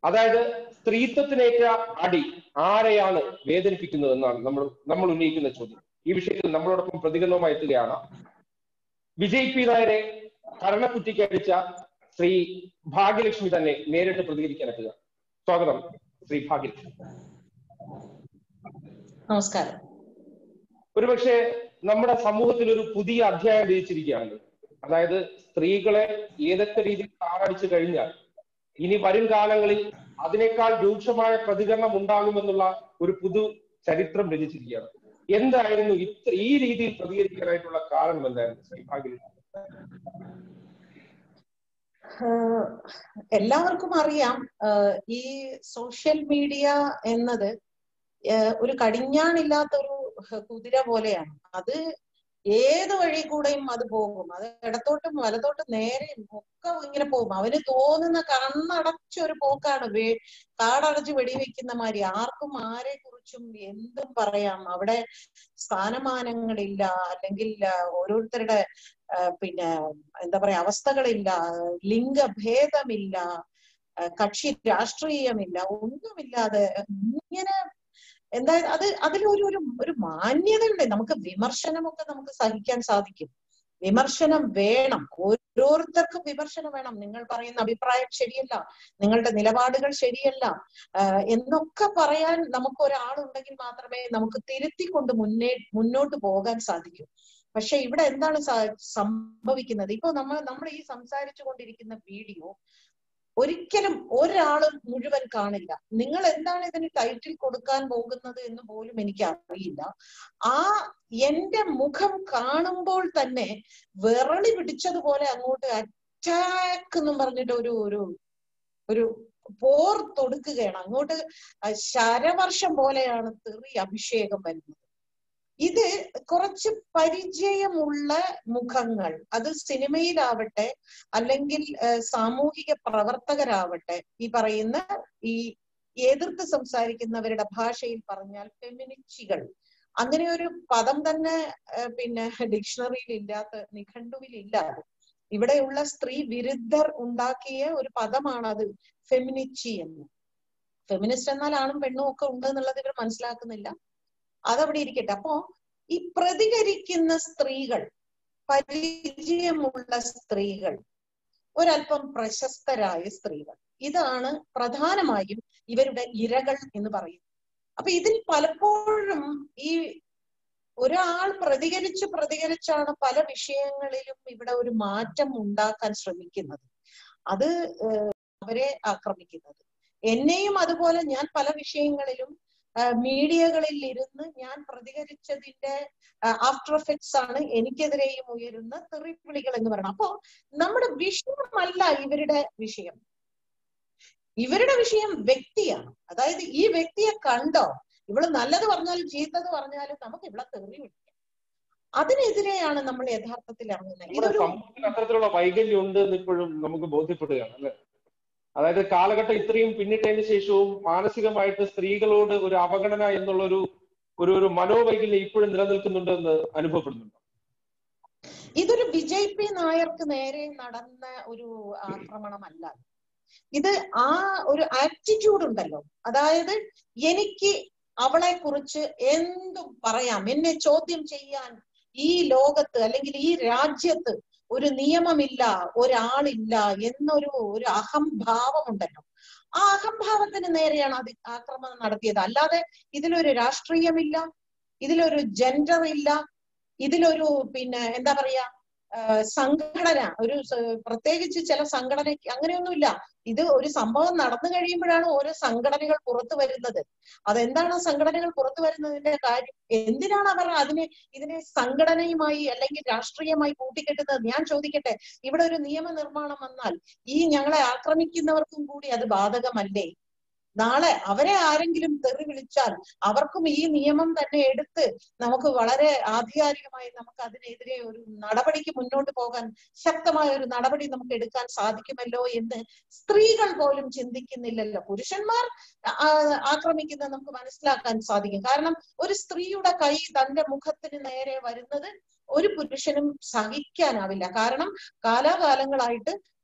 അതായത് സ്ത്രീത്വത്തിനേറ്റ അടി ആരെയാണ് വേദനിപ്പിക്കുന്നത് എന്നാണ് നമ്മൾ നമ്മൾ ഉന്നയിക്കുന്ന ചോദ്യം ഈ വിഷയത്തിൽ നമ്മളോടൊപ്പം പ്രതികരണവുമായി എത്തുകയാണ് വിജയ് പി നായരെ കരണക്കുറ്റിക്ക് അടിച്ച ശ്രീ ഭാഗ്യലക്ഷ്മി തന്നെ നേരിട്ട് പ്രതികരിക്കാൻ എത്തുക സ്വാഗതം ശ്രീ ഭാഗ്യലക്ഷ്മി നമസ്കാരം ഒരുപക്ഷെ നമ്മുടെ സമൂഹത്തിൽ ഒരു പുതിയ അധ്യായം രചിച്ചിരിക്കുകയാണ് അതായത് സ്ത്രീകളെ ഏതൊക്കെ രീതിയിൽ താറടിച്ചു കഴിഞ്ഞാൽ ഇനി വരും കാലങ്ങളിൽ അതിനേക്കാൾ രൂക്ഷമായ പ്രതികരണം ഉണ്ടാകുമെന്നുള്ള ഒരു പുതു ചരിത്രം രചിച്ചിരിക്കുകയാണ് എന്തായിരുന്നു ഇത്ര ഈ രീതിയിൽ പ്രതികരിക്കാനായിട്ടുള്ള കാരണം എന്തായിരുന്നു ശ്രീ ഭാഗ്യലക്ഷ്മി ഏഹ് എല്ലാവർക്കും അറിയാം ഏഹ് ഈ സോഷ്യൽ മീഡിയ എന്നത് ഏഹ് ഒരു കടിഞ്ഞാണില്ലാത്ത ഒരു കുതിര പോലെയാണ് അത് ഏത് വഴി കൂടെയും അത് പോകും അത് ഇടത്തോട്ടും വലത്തോട്ടും നേരെയും ഒക്കെ ഇങ്ങനെ പോകും അവന് തോന്നുന്ന കണ്ണടച്ച ഒരു പോക്കാണ് വേ കാടടച്ച് വെടിവെക്കുന്ന മാതിരി ആർക്കും ആരെ കുറിച്ചും എന്തും പറയാം അവിടെ സ്ഥാനമാനങ്ങളില്ല അല്ലെങ്കിൽ ഓരോരുത്തരുടെ പിന്നെ എന്താ പറയാ അവസ്ഥകളില്ല ലിംഗഭേദമില്ല കക്ഷി രാഷ്ട്രീയമില്ല ഒന്നുമില്ലാതെ ഇങ്ങനെ എന്താ അത് അതിലൊരു ഒരു ഒരു മാന്യതയുണ്ട് നമുക്ക് വിമർശനമൊക്കെ നമുക്ക് സഹിക്കാൻ സാധിക്കും വിമർശനം വേണം ഓരോരുത്തർക്കും വിമർശനം വേണം നിങ്ങൾ പറയുന്ന അഭിപ്രായം ശരിയല്ല നിങ്ങളുടെ നിലപാടുകൾ ശരിയല്ല എന്നൊക്കെ പറയാൻ നമുക്ക് ഒരാളുണ്ടെങ്കിൽ മാത്രമേ നമുക്ക് തിരുത്തിക്കൊണ്ട് മുന്നേ മുന്നോട്ട് പോകാൻ സാധിക്കൂ പക്ഷെ ഇവിടെ എന്താണ് സംഭവിക്കുന്നത് ഇപ്പൊ നമ്മൾ നമ്മൾ ഈ സംസാരിച്ചു കൊണ്ടിരിക്കുന്ന വീഡിയോ ഒരിക്കലും ഒരാളും മുഴുവൻ കാണില്ല നിങ്ങൾ എന്താണ് ഇതിന് ടൈറ്റിൽ കൊടുക്കാൻ പോകുന്നത് എന്ന് പോലും എനിക്ക് അറിയില്ല ആ എന്റെ മുഖം കാണുമ്പോൾ തന്നെ വിറളി പിടിച്ചതുപോലെ അങ്ങോട്ട് അറ്റാക്ക് എന്നും പറഞ്ഞിട്ട് ഒരു ഒരു ഒരു പോർ തൊടുക്കുകയാണ് അങ്ങോട്ട് ശരവർഷം പോലെയാണ് തെറി അഭിഷേകം വരുന്നത് ഇത് കുറച്ച് പരിചയമുള്ള മുഖങ്ങൾ അത് സിനിമയിലാവട്ടെ അല്ലെങ്കിൽ സാമൂഹിക പ്രവർത്തകരാവട്ടെ ഈ പറയുന്ന ഈ എതിർത്ത് സംസാരിക്കുന്നവരുടെ ഭാഷയിൽ പറഞ്ഞാൽ ഫെമിനിച്ചികൾ അങ്ങനെ ഒരു പദം തന്നെ പിന്നെ ഡിക്ഷണറിയിൽ ഇല്ലാത്ത നിഘണ്ടുവിൽ ഇല്ലാതെ ഇവിടെയുള്ള സ്ത്രീ വിരുദ്ധർ ഉണ്ടാക്കിയ ഒരു പദമാണ് അത് ഫെമിനിച്ചി എന്ന് ഫെമിനിസ്റ്റ് എന്നാൽ ആണും പെണ്ണും ഒക്കെ ഉണ്ട് എന്നുള്ളത് ഇവർ മനസ്സിലാക്കുന്നില്ല അതവിടെ ഇരിക്കട്ടെ അപ്പോ ഈ പ്രതികരിക്കുന്ന സ്ത്രീകൾ പരിചയമുള്ള സ്ത്രീകൾ ഒരല്പം പ്രശസ്തരായ സ്ത്രീകൾ ഇതാണ് പ്രധാനമായും ഇവരുടെ ഇരകൾ എന്ന് പറയുന്നത് അപ്പൊ ഇതിൽ പലപ്പോഴും ഈ ഒരാൾ പ്രതികരിച്ച് പ്രതികരിച്ചാണ് പല വിഷയങ്ങളിലും ഇവിടെ ഒരു മാറ്റം ഉണ്ടാക്കാൻ ശ്രമിക്കുന്നത് അത് അവരെ ആക്രമിക്കുന്നത് എന്നെയും അതുപോലെ ഞാൻ പല വിഷയങ്ങളിലും മീഡിയകളിൽ ഇരുന്ന് ഞാൻ പ്രതികരിച്ചതിന്റെ ആഫ്റ്റർ എഫക്ട്സ് ആണ് എനിക്കെതിരെയും ഉയരുന്ന തെറിവിളികൾ എന്ന് പറയണം അപ്പോ നമ്മുടെ വിഷയമല്ല ഇവരുടെ വിഷയം ഇവരുടെ വിഷയം വ്യക്തിയാണ് അതായത് ഈ വ്യക്തിയെ കണ്ടോ ഇവള് നല്ലത് പറഞ്ഞാലും ചീത്തത് പറഞ്ഞാലും നമുക്ക് ഇവിടെ തെറി വിളിക്കാം അതിനെതിരെയാണ് നമ്മൾ യഥാർത്ഥത്തിൽ ഇറങ്ങുന്നത് ഇതൊരു അത്തരത്തിലുള്ള വൈകല്യം ഉണ്ട് എന്ന് ഇപ്പോഴും നമുക്ക് ബോധ്യപ്പെടുകയാണ് അല്ലെ അതായത് കാലഘട്ടം ഇത്രയും പിന്നിട്ടതിന് ശേഷവും മാനസികമായിട്ട് സ്ത്രീകളോട് ഒരു അവഗണന എന്നുള്ള ഒരു ഒരു ഒരു മനോവൈകല്യം ഇപ്പോഴും നിലനിൽക്കുന്നുണ്ട് എന്ന് അനുഭവപ്പെടുന്നുണ്ട് ഇതൊരു വിജയ് പി നായർക്ക് നേരെ നടന്ന ഒരു ആക്രമണമല്ല ഇത് ആ ഒരു ആറ്റിറ്റ്യൂഡ് ഉണ്ടല്ലോ അതായത് എനിക്ക് അവളെ കുറിച്ച് എന്തും പറയാം എന്നെ ചോദ്യം ചെയ്യാൻ ഈ ലോകത്ത് അല്ലെങ്കിൽ ഈ രാജ്യത്ത് ഒരു നിയമമില്ല ഒരാളില്ല എന്നൊരു ഒരു അഹംഭാവം ഉണ്ടല്ലോ ആ അഹംഭാവത്തിന് നേരെയാണ് അത് ആക്രമണം നടത്തിയത് അല്ലാതെ ഇതിലൊരു രാഷ്ട്രീയമില്ല ഇതിലൊരു ജെൻഡർ ഇല്ല ഇതിലൊരു പിന്നെ എന്താ പറയാ സംഘടന ഒരു പ്രത്യേകിച്ച് ചില സംഘടന അങ്ങനെയൊന്നുമില്ല ഇത് ഒരു സംഭവം നടന്നു കഴിയുമ്പോഴാണ് ഓരോ സംഘടനകൾ പുറത്തു വരുന്നത് അതെന്താണ് സംഘടനകൾ പുറത്തു വരുന്നതിന്റെ കാര്യം എന്തിനാണ് അവർ അതിനെ ഇതിനെ സംഘടനയുമായി അല്ലെങ്കിൽ രാഷ്ട്രീയമായി കൂട്ടിക്കെട്ടുന്നത് ഞാൻ ചോദിക്കട്ടെ ഇവിടെ ഒരു നിയമനിർമ്മാണം വന്നാൽ ഈ ഞങ്ങളെ ആക്രമിക്കുന്നവർക്കും കൂടി അത് ബാധകമല്ലേ നാളെ അവരെ ആരെങ്കിലും തെറി വിളിച്ചാൽ അവർക്കും ഈ നിയമം തന്നെ എടുത്ത് നമുക്ക് വളരെ ആധികാരികമായി നമുക്ക് അതിനെതിരെ ഒരു നടപടിക്ക് മുന്നോട്ട് പോകാൻ ശക്തമായ ഒരു നടപടി നമുക്ക് എടുക്കാൻ സാധിക്കുമല്ലോ എന്ന് സ്ത്രീകൾ പോലും ചിന്തിക്കുന്നില്ലല്ലോ പുരുഷന്മാർ ആക്രമിക്കുന്നത് നമുക്ക് മനസ്സിലാക്കാൻ സാധിക്കും കാരണം ഒരു സ്ത്രീയുടെ കൈ തന്റെ മുഖത്തിന് നേരെ വരുന്നത് ഒരു പുരുഷനും സഹിക്കാനാവില്ല കാരണം കാലാകാലങ്ങളായിട്ട്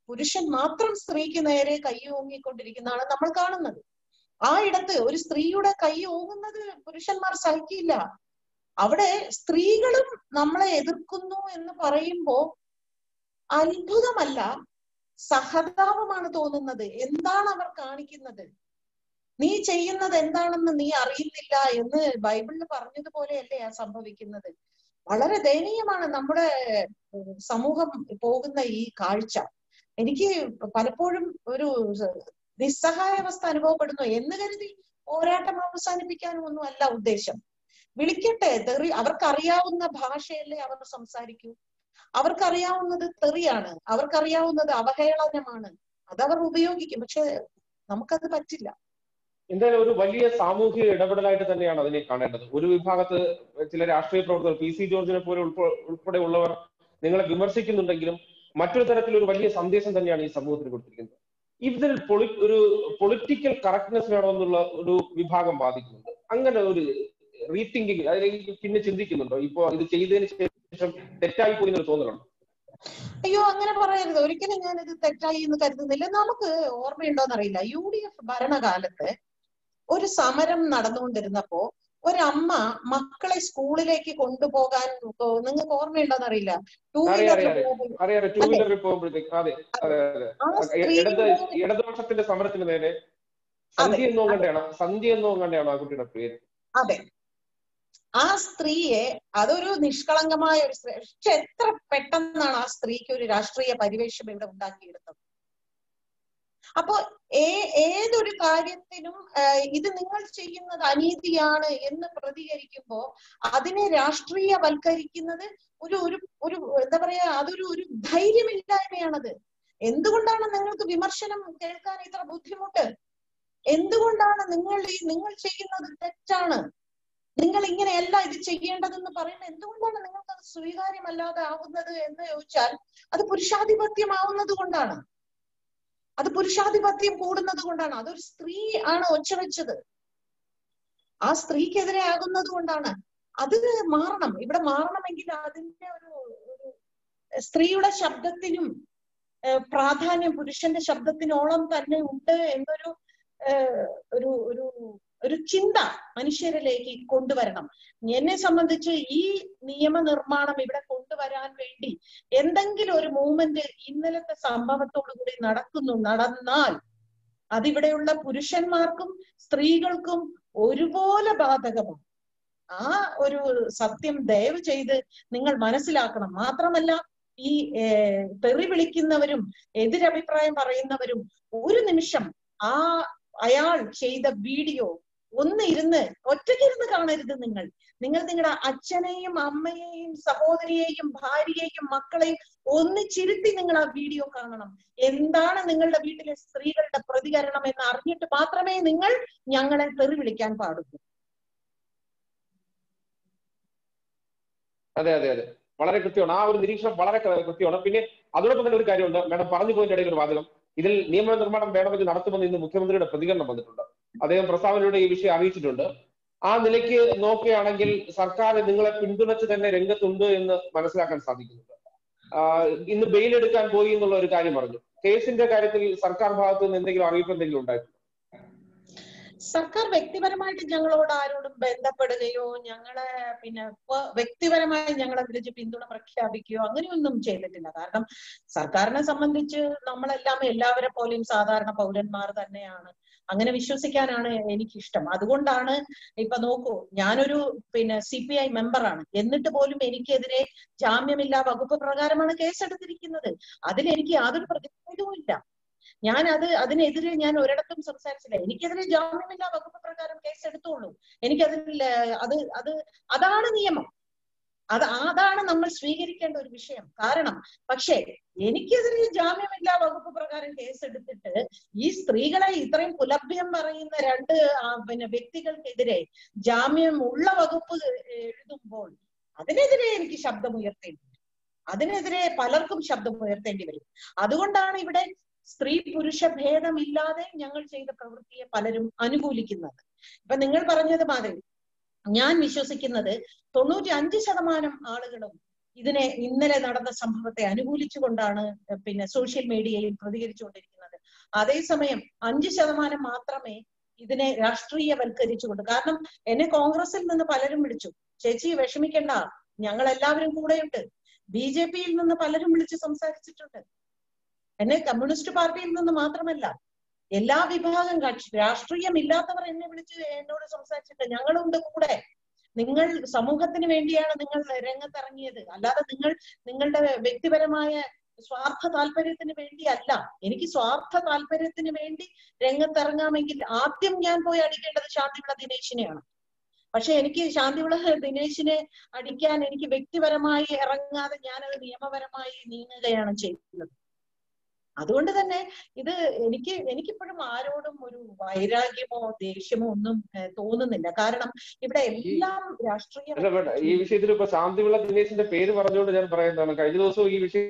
പുരുഷൻ മാത്രം സ്ത്രീക്ക് നേരെ കൈ ഓങ്ങിക്കൊണ്ടിരിക്കുന്നതാണ് നമ്മൾ കാണുന്നത് ആ ഇടത്ത് ഒരു സ്ത്രീയുടെ കൈ ഓങ്ങുന്നത് പുരുഷന്മാർ സഹിക്കില്ല അവിടെ സ്ത്രീകളും നമ്മളെ എതിർക്കുന്നു എന്ന് പറയുമ്പോ അത്ഭുതമല്ല സഹതാപമാണ് തോന്നുന്നത് എന്താണ് അവർ കാണിക്കുന്നത് നീ ചെയ്യുന്നത് എന്താണെന്ന് നീ അറിയുന്നില്ല എന്ന് ബൈബിളിൽ പറഞ്ഞതുപോലെയല്ലേ ആ സംഭവിക്കുന്നത് വളരെ ദയനീയമാണ് നമ്മുടെ സമൂഹം പോകുന്ന ഈ കാഴ്ച എനിക്ക് പലപ്പോഴും ഒരു നിസ്സഹായാവസ്ഥ അനുഭവപ്പെടുന്നു എന്ന് കരുതി പോരാട്ടം അവസാനിപ്പിക്കാനും ഒന്നും അല്ല ഉദ്ദേശം വിളിക്കട്ടെ തെറി അവർക്കറിയാവുന്ന ഭാഷയല്ലേ അവർ സംസാരിക്കൂ അവർക്കറിയാവുന്നത് തെറിയാണ് അവർക്കറിയാവുന്നത് അവഹേളനമാണ് അതവർ ഉപയോഗിക്കും പക്ഷെ നമുക്കത് പറ്റില്ല എന്തായാലും ഒരു വലിയ സാമൂഹിക ഇടപെടലായിട്ട് തന്നെയാണ് അതിനെ കാണേണ്ടത് ഒരു വിഭാഗത്ത് ചില രാഷ്ട്രീയ പ്രവർത്തകർ പി സി ജോർജിനെ പോലെ ഉൾപ്പെടെ ഉള്ളവർ നിങ്ങളെ വിമർശിക്കുന്നുണ്ടെങ്കിലും മറ്റൊരു തരത്തിലൊരു വലിയ സന്ദേശം തന്നെയാണ് ഈ സമൂഹത്തിന് കൊടുത്തിരിക്കുന്നത് ഇതിൽ പൊളി ഒരു പൊളിറ്റിക്കൽ കറക്റ്റ്നെസ് വേണമെന്നുള്ള ഒരു വിഭാഗം ബാധിക്കുന്നുണ്ട് അങ്ങനെ ഒരു റീതിങ്കിങ് അതിലേക്ക് പിന്നെ ചിന്തിക്കുന്നുണ്ടോ ഇപ്പോ ഇത് ചെയ്തതിന് ശേഷം തെറ്റായി പോയി എന്നൊരു തോന്നലുണ്ടോ അയ്യോ അങ്ങനെ പറയരുത് ഒരിക്കലും ഞാൻ ഇത് തെറ്റായി എന്ന് കരുതുന്നില്ല നമുക്ക് ഓർമ്മയുണ്ടോന്നറിയില്ല യു ഡി എഫ് ഭരണകാലത്ത് ഒരു സമരം നടന്നുകൊണ്ടിരുന്നപ്പോ ഒരമ്മ മക്കളെ സ്കൂളിലേക്ക് കൊണ്ടുപോകാൻ നിങ്ങൾക്ക് ഓർമ്മയുണ്ടോന്നറിയില്ല ടൂ വീലറിൽ ടൂ വീലറിൽ പോകുമ്പോഴത്തേക്ക് അതെ അതെ അതെ ഇടത് ഇടതുപക്ഷത്തിന്റെ സമരത്തിന് നേരെ സന്ധ്യ എന്നോ കണ്ടാണ് സന്ധ്യ എന്നോ കണ്ടാണ് ആ കുട്ടിയുടെ പേര് അതെ ആ സ്ത്രീയെ അതൊരു നിഷ്കളങ്കമായ ഒരു സ്ത്രീ പക്ഷെ എത്ര പെട്ടെന്നാണ് ആ സ്ത്രീക്ക് ഒരു രാഷ്ട്രീയ പരിവേഷം ഇവിടെ ഉണ്ടാക്കിയെടുത്തത് അപ്പോ ഏ ഏതൊരു കാര്യത്തിനും ഇത് നിങ്ങൾ ചെയ്യുന്നത് അനീതിയാണ് എന്ന് പ്രതികരിക്കുമ്പോ അതിനെ രാഷ്ട്രീയവൽക്കരിക്കുന്നത് ഒരു ഒരു ഒരു എന്താ പറയാ അതൊരു ഒരു ധൈര്യമില്ലായ്മയാണത് എന്തുകൊണ്ടാണ് നിങ്ങൾക്ക് വിമർശനം കേൾക്കാൻ ഇത്ര ബുദ്ധിമുട്ട് എന്തുകൊണ്ടാണ് നിങ്ങൾ ഈ നിങ്ങൾ ചെയ്യുന്നത് തെറ്റാണ് നിങ്ങൾ ഇങ്ങനെയല്ല ഇത് ചെയ്യേണ്ടതെന്ന് പറയുമ്പോൾ എന്തുകൊണ്ടാണ് നിങ്ങൾക്ക് അത് സ്വീകാര്യമല്ലാതെ ആവുന്നത് എന്ന് ചോദിച്ചാൽ അത് പുരുഷാധിപത്യമാവുന്നത് കൊണ്ടാണ് അത് പുരുഷാധിപത്യം കൂടുന്നത് കൊണ്ടാണ് അതൊരു സ്ത്രീ ആണ് ഒച്ചവെച്ചത് ആ സ്ത്രീക്കെതിരെ ആകുന്നത് കൊണ്ടാണ് അത് മാറണം ഇവിടെ മാറണമെങ്കിൽ അതിന്റെ ഒരു ഒരു സ്ത്രീയുടെ ശബ്ദത്തിനും പ്രാധാന്യം പുരുഷന്റെ ശബ്ദത്തിനോളം തന്നെ ഉണ്ട് എന്നൊരു ഒരു ഒരു ഒരു ചിന്ത മനുഷ്യരിലേക്ക് കൊണ്ടുവരണം എന്നെ സംബന്ധിച്ച് ഈ നിയമനിർമ്മാണം ഇവിടെ കൊണ്ടുവരാൻ വേണ്ടി എന്തെങ്കിലും ഒരു മൂവ്മെന്റ് ഇന്നലത്തെ സംഭവത്തോടു കൂടി നടക്കുന്നു നടന്നാൽ അതിവിടെയുള്ള പുരുഷന്മാർക്കും സ്ത്രീകൾക്കും ഒരുപോലെ ബാധകമാണ് ആ ഒരു സത്യം ദയവ് ചെയ്ത് നിങ്ങൾ മനസ്സിലാക്കണം മാത്രമല്ല ഈ തെറി വിളിക്കുന്നവരും എതിരഭിപ്രായം പറയുന്നവരും ഒരു നിമിഷം ആ അയാൾ ചെയ്ത വീഡിയോ ഒന്ന് ഇരുന്ന് ഒറ്റയ്ക്കിരുന്ന് കാണരുത് നിങ്ങൾ നിങ്ങൾ നിങ്ങളുടെ അച്ഛനെയും അമ്മയെയും സഹോദരിയെയും ഭാര്യയെയും മക്കളെയും ഒന്നിച്ചിരുത്തി നിങ്ങൾ ആ വീഡിയോ കാണണം എന്താണ് നിങ്ങളുടെ വീട്ടിലെ സ്ത്രീകളുടെ പ്രതികരണം എന്ന് അറിഞ്ഞിട്ട് മാത്രമേ നിങ്ങൾ ഞങ്ങളെ തെറി വിളിക്കാൻ പാടുള്ളൂ അതെ അതെ അതെ വളരെ കൃത്യമാണ് ആ ഒരു നിരീക്ഷണം വളരെ കൃത്യമാണ് പിന്നെ അതോടൊപ്പം തന്നെ ഒരു കാര്യമുണ്ട് മാഡം പറഞ്ഞു പോയിന്റെ ഇടയിൽ ഒരു വാചകം ഇതിൽ നിയമനിർമ്മാണം വേണമെങ്കിൽ നടത്തുമെന്ന് ഇന്ന് മുഖ്യമന്ത്രിയുടെ പ്രതികരണം വന്നിട്ടുണ്ട് അദ്ദേഹം പ്രസ്താവനയുടെ ഈ വിഷയം അറിയിച്ചിട്ടുണ്ട് ആ നിലയ്ക്ക് നോക്കുകയാണെങ്കിൽ സർക്കാർ നിങ്ങളെ പിന്തുണച്ച് തന്നെ രംഗത്തുണ്ട് എന്ന് മനസ്സിലാക്കാൻ സാധിക്കുന്നുണ്ട് ഇന്ന് ബെയിൽ എടുക്കാൻ പോയി എന്നുള്ള ഒരു കാര്യം പറഞ്ഞു കേസിന്റെ കാര്യത്തിൽ സർക്കാർ ഭാഗത്തു നിന്ന് എന്തെങ്കിലും അറിയിപ്പ് എന്തെങ്കിലും ഉണ്ടായിട്ടുണ്ടോ സർക്കാർ വ്യക്തിപരമായിട്ട് ഞങ്ങളോട് ആരോടും ബന്ധപ്പെടുകയോ ഞങ്ങളെ പിന്നെ വ്യക്തിപരമായി ഞങ്ങളെ വിളിച്ച് പിന്തുണ പ്രഖ്യാപിക്കുകയോ അങ്ങനെയൊന്നും ചെയ്തിട്ടില്ല കാരണം സർക്കാരിനെ സംബന്ധിച്ച് നമ്മളെല്ലാം എല്ലാവരെ പോലെയും സാധാരണ പൗരന്മാർ തന്നെയാണ് അങ്ങനെ വിശ്വസിക്കാനാണ് എനിക്കിഷ്ടം അതുകൊണ്ടാണ് ഇപ്പൊ നോക്കൂ ഞാനൊരു പിന്നെ സി പി ഐ മെമ്പറാണ് എന്നിട്ട് പോലും എനിക്കെതിരെ ജാമ്യമില്ലാ വകുപ്പ് പ്രകാരമാണ് കേസെടുത്തിരിക്കുന്നത് അതിൽ എനിക്ക് യാതൊരു പ്രതിഷേധവും ഇല്ല ഞാൻ അത് അതിനെതിരെ ഞാൻ ഒരിടത്തും സംസാരിച്ചില്ല എനിക്കെതിരെ ജാമ്യമില്ലാ വകുപ്പ് പ്രകാരം കേസ് എടുത്തോളൂ എനിക്കതിൽ അത് അത് അതാണ് നിയമം അത് അതാണ് നമ്മൾ സ്വീകരിക്കേണ്ട ഒരു വിഷയം കാരണം പക്ഷേ എനിക്കെതിരെ ജാമ്യമില്ലാ വകുപ്പ് പ്രകാരം കേസ് എടുത്തിട്ട് ഈ സ്ത്രീകളെ ഇത്രയും പുലഭ്യം പറയുന്ന രണ്ട് പിന്നെ വ്യക്തികൾക്കെതിരെ ജാമ്യം ഉള്ള വകുപ്പ് എഴുതുമ്പോൾ അതിനെതിരെ എനിക്ക് ശബ്ദമുയർത്തേണ്ടി വരും അതിനെതിരെ പലർക്കും ശബ്ദമുയർത്തേണ്ടി വരും അതുകൊണ്ടാണ് ഇവിടെ സ്ത്രീ പുരുഷ ഭേദമില്ലാതെ ഞങ്ങൾ ചെയ്ത പ്രവൃത്തിയെ പലരും അനുകൂലിക്കുന്നത് ഇപ്പൊ നിങ്ങൾ പറഞ്ഞത് മാതിരി ഞാൻ വിശ്വസിക്കുന്നത് തൊണ്ണൂറ്റി അഞ്ച് ശതമാനം ആളുകളും ഇതിനെ ഇന്നലെ നടന്ന സംഭവത്തെ അനുകൂലിച്ചുകൊണ്ടാണ് പിന്നെ സോഷ്യൽ മീഡിയയിൽ പ്രതികരിച്ചുകൊണ്ടിരിക്കുന്നത് അതേസമയം അഞ്ച് ശതമാനം മാത്രമേ ഇതിനെ രാഷ്ട്രീയവൽക്കരിച്ചുകൊണ്ട് കാരണം എന്നെ കോൺഗ്രസിൽ നിന്ന് പലരും വിളിച്ചു ചേച്ചി വിഷമിക്കണ്ട ഞങ്ങൾ എല്ലാവരും കൂടെയുണ്ട് ബി ജെ പിയിൽ നിന്ന് പലരും വിളിച്ച് സംസാരിച്ചിട്ടുണ്ട് എന്നെ കമ്മ്യൂണിസ്റ്റ് പാർട്ടിയിൽ നിന്ന് മാത്രമല്ല എല്ലാ വിഭാഗം കക്ഷി രാഷ്ട്രീയമില്ലാത്തവർ എന്നെ വിളിച്ച് എന്നോട് സംസാരിച്ചിട്ട് ഞങ്ങളുണ്ട് കൂടെ നിങ്ങൾ സമൂഹത്തിന് വേണ്ടിയാണ് നിങ്ങൾ രംഗത്തിറങ്ങിയത് അല്ലാതെ നിങ്ങൾ നിങ്ങളുടെ വ്യക്തിപരമായ സ്വാർത്ഥ താല്പര്യത്തിന് വേണ്ടിയല്ല എനിക്ക് സ്വാർത്ഥ താല്പര്യത്തിന് വേണ്ടി രംഗത്തിറങ്ങാമെങ്കിൽ ആദ്യം ഞാൻ പോയി അടിക്കേണ്ടത് ശാന്തിവിള ദിനേശിനെയാണ് പക്ഷെ എനിക്ക് ശാന്തിവിള ദിനേശിനെ അടിക്കാൻ എനിക്ക് വ്യക്തിപരമായി ഇറങ്ങാതെ ഞാനത് നിയമപരമായി നീങ്ങുകയാണ് ചെയ്യുന്നത് അതുകൊണ്ട് തന്നെ ഇത് എനിക്ക് എനിക്കിപ്പോഴും ആരോടും ഒരു വൈരാഗ്യമോ ദേഷ്യമോ ഒന്നും തോന്നുന്നില്ല കാരണം ഇവിടെ എല്ലാം രാഷ്ട്രീയ അല്ല വേണ്ട ഈ വിഷയത്തിൽ ഇപ്പൊ ശാന്തിവിള ദിനേശിന്റെ പേര് പറഞ്ഞുകൊണ്ട് ഞാൻ പറയുന്നതാണ് കഴിഞ്ഞ ദിവസവും ഈ വിഷയം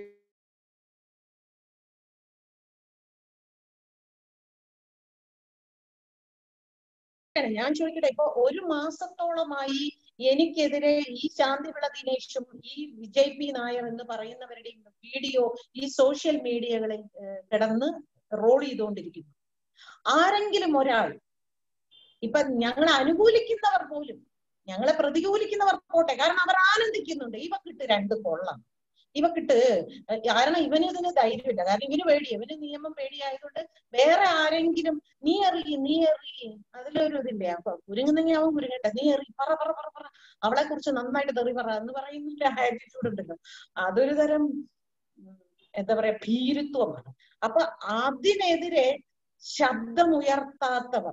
ഞാൻ ചോദിക്കട്ടെ ഇപ്പൊ ഒരു മാസത്തോളമായി എനിക്കെതിരെ ഈ ശാന്തിവിള ദിനേശും ഈ വിജയ് പി നായർ എന്ന് പറയുന്നവരുടെയും വീഡിയോ ഈ സോഷ്യൽ മീഡിയകളിൽ കിടന്ന് റോൾ ചെയ്തുകൊണ്ടിരിക്കുന്നു ആരെങ്കിലും ഒരാൾ ഇപ്പൊ ഞങ്ങളെ അനുകൂലിക്കുന്നവർ പോലും ഞങ്ങളെ പ്രതികൂലിക്കുന്നവർ പോട്ടെ കാരണം അവർ ആനന്ദിക്കുന്നുണ്ട് ഇവക്കിട്ട് രണ്ട് കൊള്ളാം ഇവക്കിട്ട് കാരണം ഇവന് ഇതിന് ധൈര്യമില്ല കാരണം ഇവന് പേടി ഇവന് നിയമം പേടിയായതുകൊണ്ട് വേറെ ആരെങ്കിലും നീ എറി നീ എറി അതിലൊരു ഇതില്ലേ അപ്പൊ കുരുങ്ങുന്നെങ്കിൽ അവൻ കുരുങ്ങട്ടെ നീ എറി പറ പറ പറ പറ അവളെ കുറിച്ച് നന്നായിട്ട് തെറി പറ എന്ന് പറയുന്ന ആറ്റിറ്റ്യൂഡ് ഉണ്ടല്ലോ അതൊരു തരം എന്താ പറയാ ഭീരുത്വമാണ് അപ്പൊ അതിനെതിരെ ശബ്ദമുയർത്താത്തവർ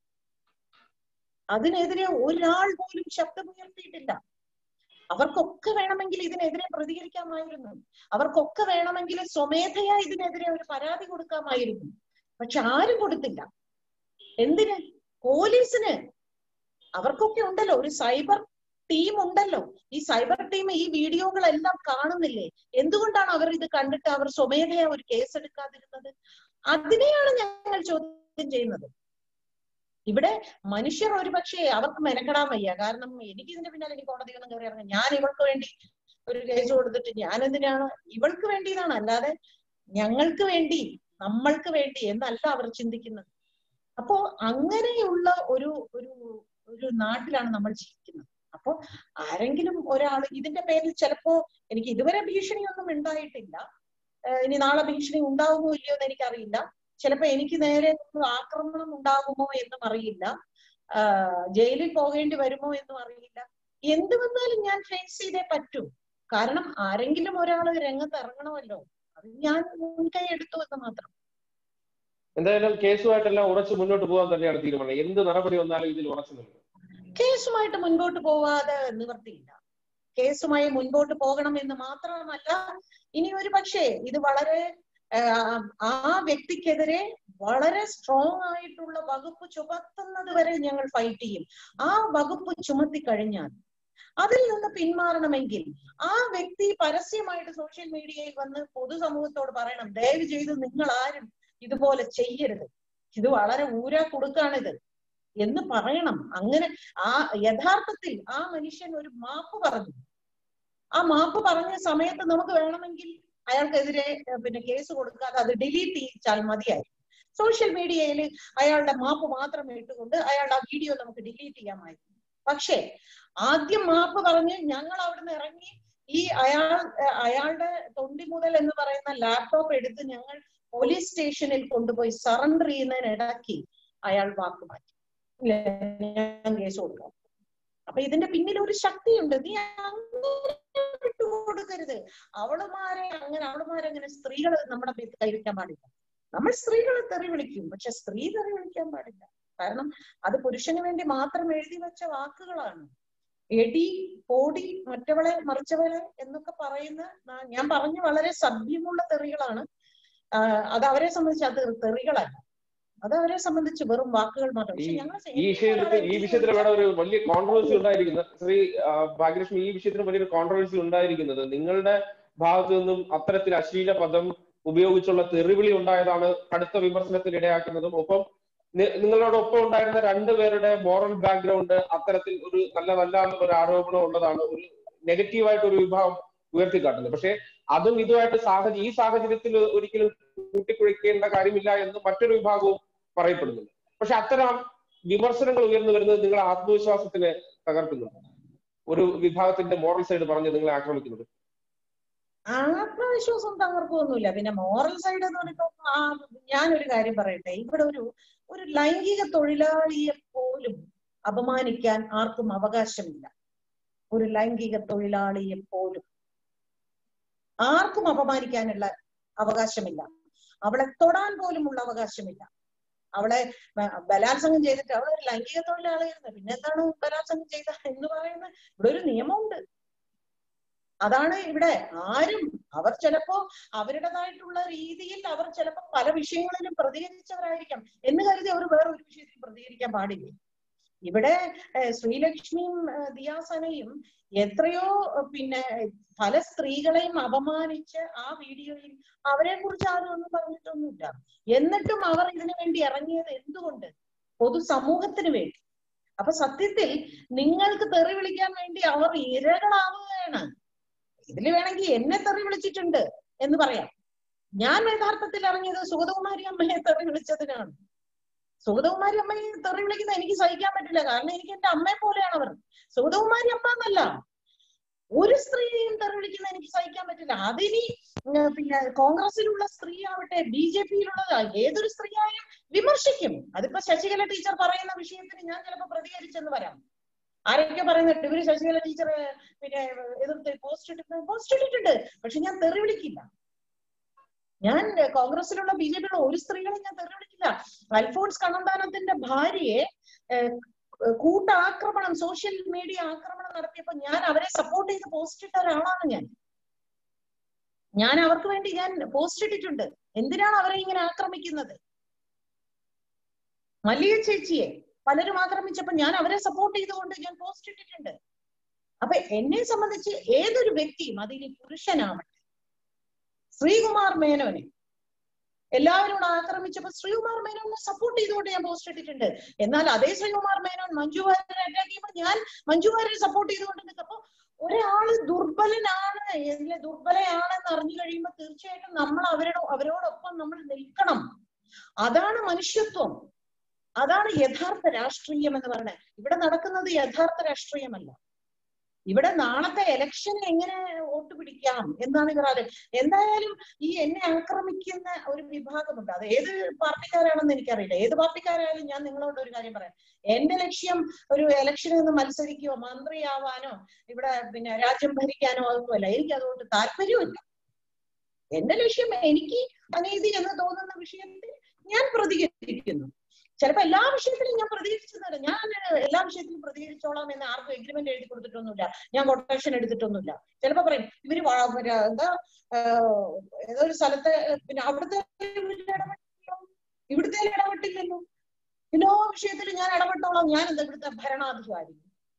അതിനെതിരെ ഒരാൾ പോലും ശബ്ദമുയർത്തിയിട്ടില്ല അവർക്കൊക്കെ വേണമെങ്കിൽ ഇതിനെതിരെ പ്രതികരിക്കാമായിരുന്നു അവർക്കൊക്കെ വേണമെങ്കിൽ സ്വമേധയാ ഇതിനെതിരെ ഒരു പരാതി കൊടുക്കാമായിരുന്നു പക്ഷെ ആരും കൊടുത്തില്ല എന്തിന് പോലീസിന് അവർക്കൊക്കെ ഉണ്ടല്ലോ ഒരു സൈബർ ടീം ഉണ്ടല്ലോ ഈ സൈബർ ടീം ഈ വീഡിയോകളെല്ലാം കാണുന്നില്ലേ എന്തുകൊണ്ടാണ് അവർ ഇത് കണ്ടിട്ട് അവർ സ്വമേധയാ ഒരു കേസ് എടുക്കാതിരുന്നത് അതിനെയാണ് ഞങ്ങൾ ചോദ്യം ചെയ്യുന്നത് ഇവിടെ മനുഷ്യർ ഒരുപക്ഷെ അവർക്ക് മെനക്കെടാൻ വയ്യ കാരണം എനിക്ക് ഇതിന്റെ പിന്നാലെ എനിക്ക് കോടതിയൊന്നും കയറി ഇറങ്ങാം ഞാൻ ഇവൾക്ക് വേണ്ടി ഒരു കേസ് കൊടുത്തിട്ട് ഞാൻ എന്തിനാണ് ഇവൾക്ക് വേണ്ടിയതാണ് അല്ലാതെ ഞങ്ങൾക്ക് വേണ്ടി നമ്മൾക്ക് വേണ്ടി എന്നല്ല അവർ ചിന്തിക്കുന്നത് അപ്പോ അങ്ങനെയുള്ള ഒരു ഒരു ഒരു നാട്ടിലാണ് നമ്മൾ ജീവിക്കുന്നത് അപ്പോ ആരെങ്കിലും ഒരാൾ ഇതിന്റെ പേരിൽ ചിലപ്പോ എനിക്ക് ഇതുവരെ ഭീഷണിയൊന്നും ഉണ്ടായിട്ടില്ല ഇനി നാളെ ഭീഷണി ഉണ്ടാവുമോ ഇല്ലയോ എന്ന് എനിക്കറിയില്ല ചിലപ്പോ എനിക്ക് നേരെ ആക്രമണം ഉണ്ടാകുമോ എന്നും അറിയില്ല ജയിലിൽ പോകേണ്ടി വരുമോ എന്നും അറിയില്ല എന്ത് വന്നാലും ഞാൻ ഫേസ് ചെയ്തേ പറ്റൂ കാരണം ആരെങ്കിലും ഒരാൾ രംഗത്ത് ഇറങ്ങണമല്ലോ അത് ഞാൻ മുൻകൈ എടുത്തു എന്ന് മാത്രം എന്തായാലും കേസുമായിട്ടെല്ലാം ഉറച്ചു മുന്നോട്ട് പോകാൻ തന്നെയാണ് തീരുമാനം എന്ത് നടപടി വന്നാലും ഇതിൽ ഉറച്ചു നിൽക്കും കേസുമായിട്ട് മുൻപോട്ട് പോവാതെ നിവർത്തിയില്ല കേസുമായി മുൻപോട്ട് പോകണം എന്ന് മാത്രമല്ല ഇനി ഒരു പക്ഷേ ഇത് വളരെ ആ വ്യക്തിക്കെതിരെ വളരെ സ്ട്രോങ് ആയിട്ടുള്ള വകുപ്പ് ചുമത്തുന്നത് വരെ ഞങ്ങൾ ഫൈറ്റ് ചെയ്യും ആ വകുപ്പ് ചുമത്തി കഴിഞ്ഞാൽ അതിൽ നിന്ന് പിന്മാറണമെങ്കിൽ ആ വ്യക്തി പരസ്യമായിട്ട് സോഷ്യൽ മീഡിയയിൽ വന്ന് പൊതുസമൂഹത്തോട് പറയണം ദയവ് ചെയ്ത് നിങ്ങൾ ആരും ഇതുപോലെ ചെയ്യരുത് ഇത് വളരെ ഊരാ കൊടുക്കാണിത് എന്ന് പറയണം അങ്ങനെ ആ യഥാർത്ഥത്തിൽ ആ മനുഷ്യൻ ഒരു മാപ്പ് പറഞ്ഞു ആ മാപ്പ് പറഞ്ഞ സമയത്ത് നമുക്ക് വേണമെങ്കിൽ അയാൾക്കെതിരെ പിന്നെ കേസ് കൊടുക്കാതെ അത് ഡിലീറ്റ് ചെയ്യിച്ചാൽ മതിയായി സോഷ്യൽ മീഡിയയിൽ അയാളുടെ മാപ്പ് മാത്രം ഇട്ടുകൊണ്ട് അയാളുടെ ആ വീഡിയോ നമുക്ക് ഡിലീറ്റ് ചെയ്യാമായിരുന്നു പക്ഷേ ആദ്യം മാപ്പ് പറഞ്ഞ് ഞങ്ങൾ അവിടുന്ന് ഇറങ്ങി ഈ അയാൾ അയാളുടെ തൊണ്ടി മുതൽ എന്ന് പറയുന്ന ലാപ്ടോപ്പ് എടുത്ത് ഞങ്ങൾ പോലീസ് സ്റ്റേഷനിൽ കൊണ്ടുപോയി സറണ്ടർ ചെയ്യുന്നതിനിടയ്ക്ക് അയാൾ വാക്ക് മാറ്റി ഞാൻ കേസ് കൊടുക്കാം അപ്പൊ ഇതിന്റെ പിന്നിൽ ഒരു ശക്തിയുണ്ട് നീ അങ്ങനെ കൊടുക്കരുത് അവളുമാരെ അങ്ങനെ അവളുമാരെ അങ്ങനെ സ്ത്രീകൾ നമ്മുടെ കൈവയ്ക്കാൻ പാടില്ല നമ്മൾ സ്ത്രീകളെ തെറി വിളിക്കും പക്ഷെ സ്ത്രീ തെറി വിളിക്കാൻ പാടില്ല കാരണം അത് പുരുഷന് വേണ്ടി മാത്രം എഴുതി വെച്ച വാക്കുകളാണ് എടി പോടി മറ്റവളെ മറിച്ചവളെ എന്നൊക്കെ പറയുന്ന ഞാൻ പറഞ്ഞ വളരെ സഭ്യമുള്ള തെറികളാണ് അത് അവരെ സംബന്ധിച്ച് അത് തെറികളല്ല അത് അവരെ സംബന്ധിച്ച് വെറും വാക്കുകൾ മാത്രം ഈ വിഷയത്തിൽ ഈ വിഷയത്തിൽ വേണം ഒരു വലിയ കോൺട്രവേഴ്സി ഉണ്ടായിരിക്കുന്നത് ശ്രീ ഭാഗ്യലക്ഷ്മി ഈ വിഷയത്തിന് വലിയൊരു കോൺട്രവേഴ്സി ഉണ്ടായിരിക്കുന്നത് നിങ്ങളുടെ ഭാഗത്തു നിന്നും അത്തരത്തിൽ അശ്ലീല പദം ഉപയോഗിച്ചുള്ള തെറിവിളി ഉണ്ടായതാണ് കടുത്ത വിമർശനത്തിന് ഇടയാക്കുന്നതും ഒപ്പം നിങ്ങളോടൊപ്പം ഉണ്ടായിരുന്ന രണ്ടുപേരുടെ മോറൽ ബാക്ക്ഗ്രൗണ്ട് അത്തരത്തിൽ ഒരു നല്ലതല്ല എന്നുള്ള ഒരു ആരോപണം ഉള്ളതാണ് ഒരു നെഗറ്റീവായിട്ട് ഒരു വിഭാഗം ഉയർത്തിക്കാട്ടുന്നത് പക്ഷെ അതും ഇതുമായിട്ട് സാഹചര്യം ഈ സാഹചര്യത്തിൽ ഒരിക്കലും കൂട്ടിക്കുഴയ്ക്കേണ്ട കാര്യമില്ല എന്ന് മറ്റൊരു വിഭാഗവും പറയപ്പെടുന്നുണ്ട് പക്ഷെ അത്തരം വിമർശനങ്ങൾ ഉയർന്നു വരുന്നത് നിങ്ങളെ ആത്മവിശ്വാസത്തിനെ തകർക്കുന്നുണ്ട് ഒരു വിഭാഗത്തിന്റെ മോറൽ സൈഡ് പറഞ്ഞ് നിങ്ങളെ ആക്രമിക്കുന്നത് ആത്മവിശ്വാസം തകർക്കൊന്നുമില്ല പിന്നെ മോറൽ സൈഡ് എന്ന് പറയുമ്പോൾ ആ ഞാനൊരു കാര്യം പറയട്ടെ ഇവിടെ ഒരു ഒരു ലൈംഗിക തൊഴിലാളിയെ പോലും അപമാനിക്കാൻ ആർക്കും അവകാശമില്ല ഒരു ലൈംഗിക തൊഴിലാളിയെ പോലും ആർക്കും അപമാനിക്കാനുള്ള അവകാശമില്ല അവളെ തൊടാൻ പോലുമുള്ള അവകാശമില്ല അവളെ ബ- ബലാത്സംഗം ചെയ്തിട്ട് അവൾ ഒരു ലൈംഗിക തൊഴിലാളിയായിരുന്നു പിന്നെ എന്താണ് ബലാത്സംഗം ചെയ്ത എന്ന് പറയുന്നത് ഇവിടെ ഒരു നിയമമുണ്ട് അതാണ് ഇവിടെ ആരും അവർ ചിലപ്പോ അവരുടേതായിട്ടുള്ള രീതിയിൽ അവർ ചിലപ്പോ പല വിഷയങ്ങളിലും പ്രതികരിച്ചവരായിരിക്കാം എന്ന് കരുതി അവർ വേറെ ഒരു വിഷയത്തിൽ പ്രതികരിക്കാൻ പാടില്ല ഇവിടെ ഏഹ്, ശ്രീലക്ഷ്മിയും ഏഹ്, ദിയാസനയും എത്രയോ ഏഹ്, പിന്നെ പല സ്ത്രീകളെയും അപമാനിച്ച് ആ വീഡിയോയിൽ അവരെ കുറിച്ച് ആരും ഒന്നും പറഞ്ഞിട്ടൊന്നുമില്ല എന്നിട്ടും അവർ ഇതിനു വേണ്ടി ഇറങ്ങിയത് എന്തുകൊണ്ട് പൊതുസമൂഹത്തിന് വേണ്ടി അപ്പൊ സത്യത്തിൽ നിങ്ങൾക്ക് തെറി വിളിക്കാൻ വേണ്ടി അവർ ഇരകളാവുകയാണ് ഇതിൽ വേണമെങ്കിൽ എന്നെ തെറി വിളിച്ചിട്ടുണ്ട് എന്ന് പറയാം ഞാൻ യഥാർത്ഥത്തിൽ ഇറങ്ങിയത് സുഗതകുമാരി അമ്മയെ തെറി വിളിച്ചതിനാണ് സുഗതകുമാരി അമ്മയെ തെറി വിളിക്കുന്ന എനിക്ക് സഹിക്കാൻ പറ്റില്ല കാരണം എനിക്ക് എന്റെ അമ്മയെ പോലെയാണ് അവർ സുഗതകുമാരി അമ്മ എന്നല്ല ഒരു സ്ത്രീയെയും തെറി വിളിക്കുന്ന എനിക്ക് സഹിക്കാൻ പറ്റില്ല അതിനി ഉം, പിന്നെ കോൺഗ്രസിലുള്ള സ്ത്രീ ആവട്ടെ ബി ജെ പിയിലുള്ളത് ഏതൊരു സ്ത്രീയായും വിമർശിക്കും അതിപ്പോ ശശികല ടീച്ചർ പറയുന്ന വിഷയത്തിന് ഞാൻ ചിലപ്പോ പ്രതികരിച്ചെന്ന് വരാം ആരൊക്കെ പറയുന്നുണ്ട് ഇവര് ശശികല ടീച്ചർ പിന്നെ എതിർത്ത് പോസ്റ്റ് ഇട്ടിട്ടുണ്ട് പോസ്റ്റ് ഇട്ടിട്ടുണ്ട് പക്ഷെ ഞാൻ തെറി വിളിക്കില്ല ഞാൻ കോൺഗ്രസിലുള്ള ബി ജെ പിയിലുള്ള ഒരു സ്ത്രീകളെ ഞാൻ തെറി വിളിക്കില്ല അൽഫോൺസ് കണ്ണന്താനത്തിന്റെ ഭാര്യയെ ഏഹ്, കൂട്ടാക്രമണം സോഷ്യൽ മീഡിയ ആക്രമണം നടത്തിയപ്പോ ഞാൻ അവരെ സപ്പോർട്ട് ചെയ്ത് പോസ്റ്റ് ഇട്ട ഒരാളാണ് ഞാൻ ഞാൻ അവർക്ക് വേണ്ടി ഞാൻ പോസ്റ്റ് ഇട്ടിട്ടുണ്ട് എന്തിനാണ് അവരെ ഇങ്ങനെ ആക്രമിക്കുന്നത് മല്ലിക ചേച്ചിയെ പലരും ആക്രമിച്ചപ്പോ ഞാൻ അവരെ സപ്പോർട്ട് ചെയ്തുകൊണ്ട് ഞാൻ പോസ്റ്റ് ഇട്ടിട്ടുണ്ട് അപ്പൊ എന്നെ സംബന്ധിച്ച് ഏതൊരു വ്യക്തിയും അതിന് പുരുഷനാവട്ടെ ശ്രീകുമാർ മേനോനെ എല്ലാവരും കൂടെ ആക്രമിച്ചപ്പോ ശ്രീകുമാർ മേനോനെ സപ്പോർട്ട് ചെയ്തുകൊണ്ട് ഞാൻ പോസ്റ്റ് ഇട്ടിട്ടുണ്ട് എന്നാൽ അതേ ശ്രീകുമാർ മേനോൻ മഞ്ജു വാര്യരെ അറ്റാക്ക് ചെയ്യുമ്പോൾ ഞാൻ മഞ്ജു വാര്യരെ സപ്പോർട്ട് ചെയ്തുകൊണ്ട് നിൽക്കപ്പോ ഒരാള് ദുർബലനാണ് അല്ലെ ദുർബലയാണെന്ന് അറിഞ്ഞു കഴിയുമ്പോൾ തീർച്ചയായിട്ടും നമ്മൾ അവരുടെ അവരോടൊപ്പം നമ്മൾ നിൽക്കണം അതാണ് മനുഷ്യത്വം അതാണ് യഥാർത്ഥ രാഷ്ട്രീയം എന്ന് പറയുന്നത് ഇവിടെ നടക്കുന്നത് യഥാർത്ഥ രാഷ്ട്രീയമല്ല ഇവിടെ നാളത്തെ ഇലക്ഷൻ എങ്ങനെ വോട്ട് പിടിക്കാം എന്നാണ് ഇവർ ആലോചി- എന്തായാലും ഈ എന്നെ ആക്രമിക്കുന്ന ഒരു വിഭാഗമുണ്ട് അത് ഏത് പാർട്ടിക്കാരാണെന്ന് എനിക്കറിയില്ല ഏത് പാർട്ടിക്കാരായാലും ഞാൻ നിങ്ങളോട് ഒരു കാര്യം പറയാം എന്റെ ലക്ഷ്യം ഒരു ഇലക്ഷനിൽ നിന്ന് മത്സരിക്കുകയോ മന്ത്രിയാവാനോ ഇവിടെ പിന്നെ രാജ്യം ഭരിക്കാനോ അതൊന്നുമല്ല എനിക്ക് അതുകൊണ്ട് താല്പര്യമില്ല എന്റെ ലക്ഷ്യം എനിക്ക് അനീതി എന്ന് തോന്നുന്ന വിഷയത്തിൽ ഞാൻ പ്രതികരിക്കുന്നു ചിലപ്പോ എല്ലാ വിഷയത്തിലും ഞാൻ പ്രതികരിച്ചതല്ല ഞാൻ എല്ലാ വിഷയത്തിലും പ്രതികരിച്ചോളാം എന്ന് ആർക്കും എഗ്രിമെന്റ് എഴുതി കൊടുത്തിട്ടൊന്നുമില്ല ഞാൻ കൊട്ടേഷൻ എടുത്തിട്ടൊന്നുമില്ല ചിലപ്പോ പറയും ഇവര് വാ- പിന്നെ എന്താ ആഹ് ഏതോ ഒരു സ്ഥലത്തെ പിന്നെ അവിടുത്തെ ഇവര് ഇടപെട്ടില്ലല്ലോ ഇവിടുത്തെ ഇടപെട്ടില്ലല്ലോ എല്ലാ വിഷയത്തിലും ഞാൻ ഇടപെട്ടോളാം ഞാൻ എന്താ ഇവിടുത്തെ ഭരണാധികാരി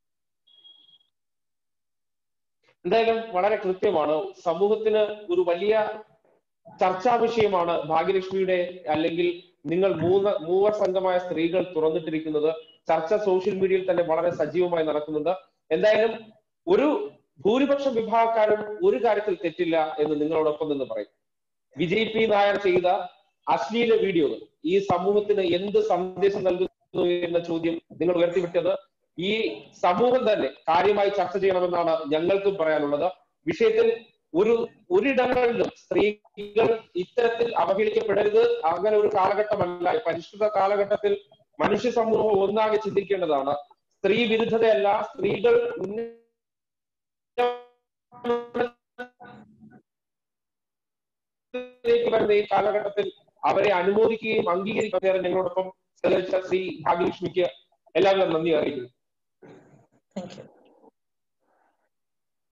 എന്തായാലും വളരെ കൃത്യമാണ് സമൂഹത്തിന് ഒരു വലിയ ചർച്ചാ വിഷയമാണ് ഭാഗ്യലക്ഷ്മിയുടെ അല്ലെങ്കിൽ നിങ്ങൾ മൂന്ന് മൂവർ സംഘമായ സ്ത്രീകൾ തുറന്നിട്ടിരിക്കുന്നത് ചർച്ച സോഷ്യൽ മീഡിയയിൽ തന്നെ വളരെ സജീവമായി നടക്കുന്നുണ്ട് എന്തായാലും ഒരു ഭൂരിപക്ഷം വിഭാഗക്കാരും ഒരു കാര്യത്തിൽ തെറ്റില്ല എന്ന് നിങ്ങളോടൊപ്പം നിന്ന് പറയും വിജയ് പി നായർ ചെയ്ത അശ്ലീല വീഡിയോകൾ ഈ സമൂഹത്തിന് എന്ത് സന്ദേശം നൽകുന്നു എന്ന ചോദ്യം നിങ്ങൾ ഉയർത്തിവിട്ടത് ഈ സമൂഹം തന്നെ കാര്യമായി ചർച്ച ചെയ്യണമെന്നാണ് ഞങ്ങൾക്കും പറയാനുള്ളത് വിഷയത്തിൽ ഒരു ഒരിടങ്ങളിലും സ്ത്രീകൾ ഇത്തരത്തിൽ അവഹേളിക്കപ്പെടരുത് അങ്ങനെ ഒരു കാലഘട്ടമല്ല പരിഷ്കൃത കാലഘട്ടത്തിൽ മനുഷ്യ സമൂഹം ഒന്നാകെ ചിന്തിക്കേണ്ടതാണ് സ്ത്രീ വിരുദ്ധതയല്ല സ്ത്രീകൾ ഉന്നതിയിലേക്ക് വരുന്ന ഈ കാലഘട്ടത്തിൽ അവരെ അനുമോദിക്കുകയും അംഗീകരിക്കുകയും ഞങ്ങളോടൊപ്പം സഹകരിച്ച ശ്രീ ഭാഗ്യലക്ഷ്മിക്ക് എല്ലാവരും നന്ദി അറിയിക്കുന്നു താങ്ക് യു